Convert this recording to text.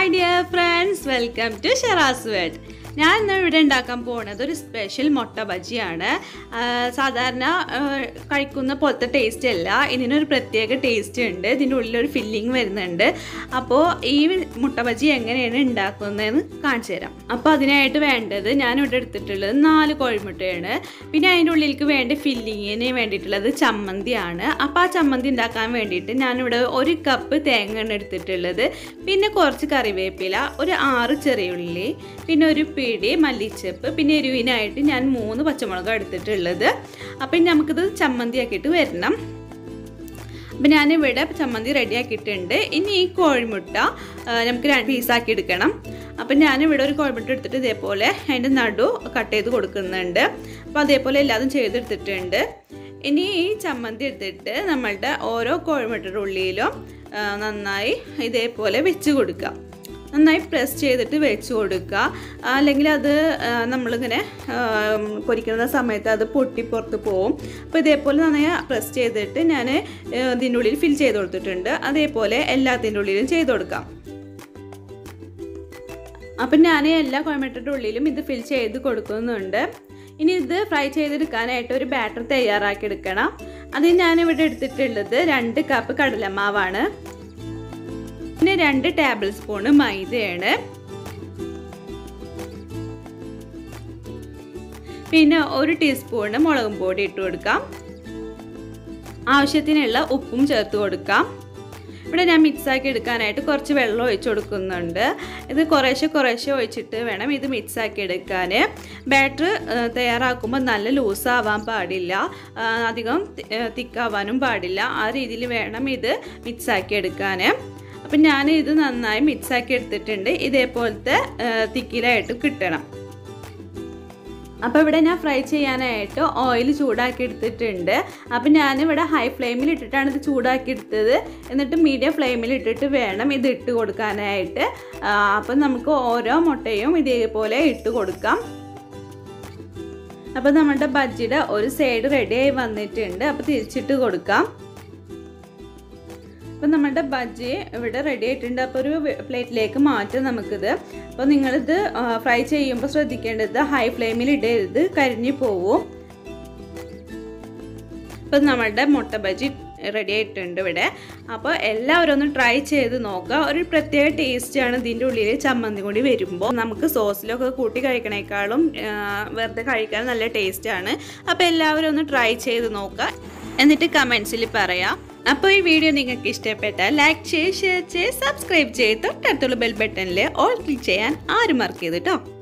hi dear friends welcome to Sheraz world ഞാൻ ഇന്ന് ഇവിടെ ഉണ്ടാക്കാൻ പോകുന്നത് ഒരു സ്പെഷ്യൽ മുട്ട ബജിയാണ് ആ, സാധാരണ ആ, കഴിക്കുന്ന പോലത്തെ ടേസ്റ്റ് അല്ല ഇതിനൊരു പ്രത്യേക ടേസ്റ്റ് ഉണ്ട് ഇതിൻ്റെ ഉള്ളിൽ ഒരു ഫില്ലിങ് വരുന്നുണ്ട് അപ്പോൾ ഈ മുട്ട ബജി എങ്ങനെയാണ് ഉണ്ടാക്കുന്നതെന്ന് കാണിച്ചു തരാം അപ്പോൾ അതിനായിട്ട് വേണ്ടത് ഞാനിവിടെ എടുത്തിട്ടുള്ളത് നാല് കോഴിമുട്ടയാണ് പിന്നെ അതിൻ്റെ ഉള്ളിലേക്ക് വേണ്ട ഫില്ലിങ്ങിന് വേണ്ടിയിട്ടുള്ളത് ചമ്മന്തിയാണ് അപ്പോൾ ആ ചമ്മന്തി ഉണ്ടാക്കാൻ വേണ്ടിയിട്ട് ഞാനിവിടെ ഒരു കപ്പ് തേങ്ങയാണ് എടുത്തിട്ടുള്ളത് പിന്നെ കുറച്ച് കറിവേപ്പില ഒരു ആറ് ചെറിയ ഉള്ളി പിന്നെ ഒരു പിടി മല്ലിച്ചപ്പ് പിന്നെ എരിവിനായിട്ട് ഞാൻ മൂന്ന് പച്ചമുളക് എടുത്തിട്ടുള്ളത് അപ്പം ഇനി നമുക്കിത് ചമ്മന്തി ആക്കിയിട്ട് വരണം അപ്പം ഞാനിവിടെ ചമ്മന്തി റെഡി ആക്കിയിട്ടുണ്ട് ഇനി ഈ കോഴിമുട്ട ആ, നമുക്ക് രണ്ട് പീസാക്കി എടുക്കണം അപ്പം ഞാനിവിടെ ഒരു കോഴിമുട്ട എടുത്തിട്ട് ഇതേപോലെ അതിൻ്റെ നടു കട്ട് ചെയ്ത് കൊടുക്കുന്നുണ്ട് അപ്പോൾ അതേപോലെ എല്ലാതും ചെയ്തെടുത്തിട്ടുണ്ട് ഇനി ഈ ചമ്മന്തി എടുത്തിട്ട് നമ്മളുടെ ഓരോ കോഴിമുട്ടയുടെ ഉള്ളിലും ആ, നന്നായി ഇതേപോലെ വെച്ച് കൊടുക്കാം നന്നായി പ്രസ് ചെയ്തിട്ട് വെച്ച് കൊടുക്കുക അല്ലെങ്കിൽ അത് ആ, നമ്മളിങ്ങനെ ആ, പൊരിക്കുന്ന സമയത്ത് അത് പൊട്ടി പുറത്ത് പോവും അപ്പോൾ ഇതേപോലെ നന്നായി പ്രസ് ചെയ്തിട്ട് ഞാൻ ഇതിൻ്റെ ഉള്ളിൽ ഫിൽ ചെയ്ത് കൊടുത്തിട്ടുണ്ട് അതേപോലെ എല്ലാത്തിൻ്റെ ഉള്ളിലും ചെയ്ത് കൊടുക്കാം അപ്പം ഞാൻ എല്ലാ കോയമ്പറ്റയുടെ ഉള്ളിലും ഇത് ഫിൽ ചെയ്ത് കൊടുക്കുന്നുണ്ട് ഇനി ഇത് ഫ്രൈ ചെയ്തെടുക്കാനായിട്ട് ഒരു ബാറ്റർ തയ്യാറാക്കി എടുക്കണം അത് ഞാനിവിടെ എടുത്തിട്ടുള്ളത് രണ്ട് കപ്പ് കടലമാവാണ് പിന്നെ രണ്ട് ടേബിൾ സ്പൂണ് മൈദയാണ് പിന്നെ ഒരു ടീസ്പൂണ് മുളകും പൊടി ഇട്ട് കൊടുക്കാം ആവശ്യത്തിനുള്ള ഉപ്പും ചേർത്ത് കൊടുക്കാം ഇവിടെ ഞാൻ മിക്സാക്കി എടുക്കാനായിട്ട് കുറച്ച് വെള്ളം ഒഴിച്ച് കൊടുക്കുന്നുണ്ട് ഇത് കുറേശ്ശെ കുറേശ്ശെ ഒഴിച്ചിട്ട് വേണം ഇത് മിക്സാക്കി എടുക്കാൻ ബാറ്റർ തയ്യാറാക്കുമ്പോൾ നല്ല ലൂസാവാൻ പാടില്ല ആ, അധികം തിക്കാവാനും പാടില്ല ആ രീതിയിൽ വേണം ഇത് മിക്സാക്കി എടുക്കാൻ അപ്പം ഞാൻ ഇത് നന്നായി മിക്സാക്കി എടുത്തിട്ടുണ്ട് ഇതേപോലത്തെ തിക്കിലായിട്ട് കിട്ടണം അപ്പോൾ ഇവിടെ ഞാൻ ഫ്രൈ ചെയ്യാനായിട്ട് ഓയിൽ ചൂടാക്കി എടുത്തിട്ടുണ്ട് അപ്പോൾ ഞാനിവിടെ ഹൈ ഫ്ലെയിമിൽ ഇട്ടിട്ടാണ് ഇത് ചൂടാക്കി എടുത്തത് എന്നിട്ട് മീഡിയം ഫ്ലെയിമിൽ ഇട്ടിട്ട് വേണം ഇത് ഇട്ട് കൊടുക്കാനായിട്ട് അപ്പം നമുക്ക് ഓരോ മുട്ടയും ഇതേപോലെ ഇട്ട് കൊടുക്കാം അപ്പോൾ നമ്മുടെ ബജ്ജിയുടെ ഒരു സൈഡ് റെഡിയായി വന്നിട്ടുണ്ട് അപ്പോൾ തിരിച്ചിട്ട് കൊടുക്കാം അപ്പം നമ്മുടെ ബജ്ജി ഇവിടെ റെഡി ആയിട്ടുണ്ട് അപ്പോൾ ഒരു പ്ലേറ്റിലേക്ക് മാറ്റാം നമുക്കിത് അപ്പോൾ നിങ്ങളിത് ഫ്രൈ ചെയ്യുമ്പോൾ ശ്രദ്ധിക്കേണ്ടത് ഹൈ ഫ്ലെയിമിൽ ഇടരുത് കരിഞ്ഞു പോവും ഇപ്പം നമ്മുടെ മുട്ട ബജി റെഡി ആയിട്ടുണ്ട് ഇവിടെ അപ്പോൾ എല്ലാവരും ഒന്ന് ട്രൈ ചെയ്ത് നോക്കുക ഒരു പ്രത്യേക ടേസ്റ്റാണ് ഇതിൻ്റെ ഉള്ളിൽ ചമ്മന്തി കൂടി വരുമ്പോൾ നമുക്ക് സോസിലൊക്കെ കൂട്ടി കഴിക്കണേക്കാളും ആ, വെറുതെ കഴിക്കാൻ നല്ല ടേസ്റ്റാണ് അപ്പോൾ എല്ലാവരും ഒന്ന് ട്രൈ ചെയ്ത് നോക്കുക എന്നിട്ട് കമൻസിൽ പറയാം അപ്പോൾ ഈ വീഡിയോ നിങ്ങൾക്ക് ഇഷ്ടപ്പെട്ടാൽ ലൈക്ക് ചെയ്ത് ഷെയർ ചെയ്ത് സബ്സ്ക്രൈബ് ചെയ്ത് തൊട്ടടുത്തുള്ള ബെൽ ബട്ടണിൽ ഓൾ ക്ലിക്ക് ചെയ്യാൻ ആരും മറക്കരുത് കേട്ടോ